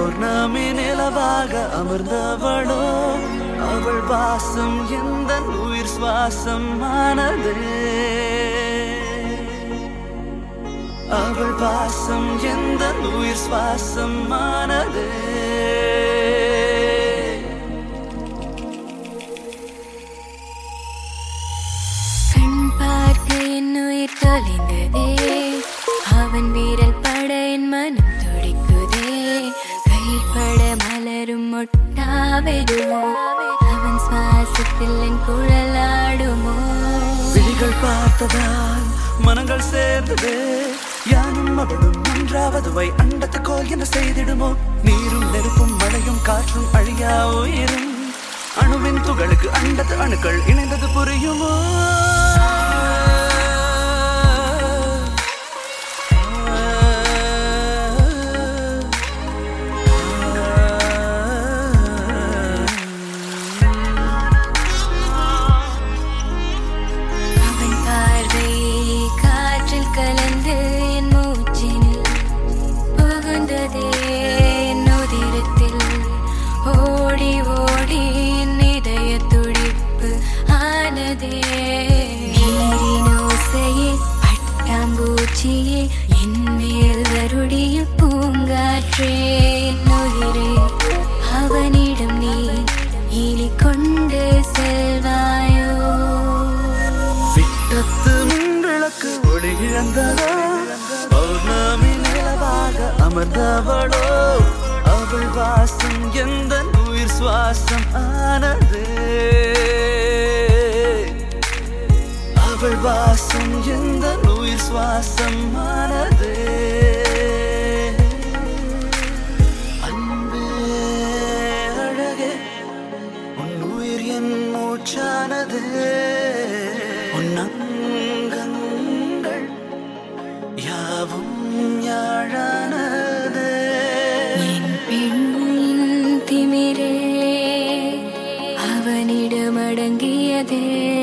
பௌர்ணமி நிலவாக அமர்ந்தவளோ அவள் வாசம் எந்த உயிர் சுவாசம் ஆனது அவள் வாசம் எந்த உயிர் சுவாசம் ஆனது கண் பார்க்க என் உயிர் தொலைந்ததே அவன் வீரல் பட என் மனம் துடிக்குதே கைப்பட மலரும் மொட்டாவிடுமோ அவன் சுவாசத்தில் என் குழலாடுமோ விழிகள் பார்த்ததால் மனங்கள் சேர்ந்ததே யானும் அவளும் ஒன்றாவது வை அண்டத்துக்கோல் என செய்திடுமோ நீரும் நெருப்பும் மழையும் காற்றும் அழியா உயிரும் அணுவின் துகளுக்கு அண்டத்து அணுக்கள் இணைந்தது புரியுமோ அவன் பார்வை காற்றில் கலந்து என் மூச்சினில் புகுந்ததே என் உதிரத்தில் ஓடி ஓடி என் இதய துடிப்பு ஆனதே நீரின் ஓசையே பட்டாம்பூச்சியே என் மேல் வருடிய பூங்காற்றே என் உயிரே அவனிடம் நீ இனி கொண்டு செல்வாயோ விட்டத்து விளக்கு ஒளி இழந்ததோ பௌர்ணமி நிலவாக அமர்ந்தவளோ அவள் வாசம் எந்த உயிர் சுவாசம் ஆனது அவள் வாசம் எந்த உயிர் சுவாசம் ஆனது அன்பே அழகே உன் உயிர் என் மூச்சானது உன் அங்கங்கள் யாவும் யாழானது என் பெண்ணின் திமிரே அவனிடம் அடங்கியதே